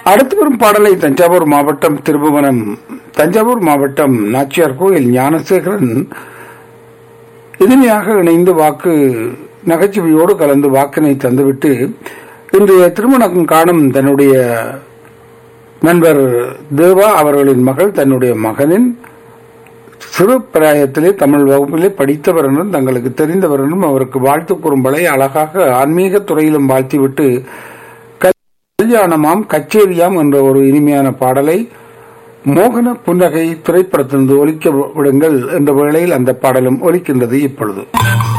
அடுத்து வரும் பாடலை தஞ்சாவூர் மாவட்டம் திருபுவனம் தஞ்சாவூர் மாவட்டம் நாச்சியார் கோயில் ஞானசேகரன் இனிமையாக இணைந்து வாக்கு நகைச்சுவையோடு கலந்து வாக்கினை தந்துவிட்டு இன்றைய திருமணம் காணும் தன்னுடைய நண்பர் தேவா அவர்களின் மகள் தன்னுடைய மகனின் சிறு பிராயத்திலே தமிழ் வகுப்பிலே படித்தவர் என்றும் தங்களுக்கு தெரிந்தவர் என்றும் அவருக்கு வாழ்த்து கூறும்பலை அழகாக ஆன்மீக துறையிலும் வாழ்த்திவிட்டு கல்யாணமாம் கச்சேரியாம் என்ற ஒரு இனிமையான பாடலை மோகன புன்னகை திரைப்படத்திலிருந்து ஒலிக்க விடுங்கள் என்ற வேளையில் அந்த பாடலும் ஒலிக்கின்றது இப்பொழுது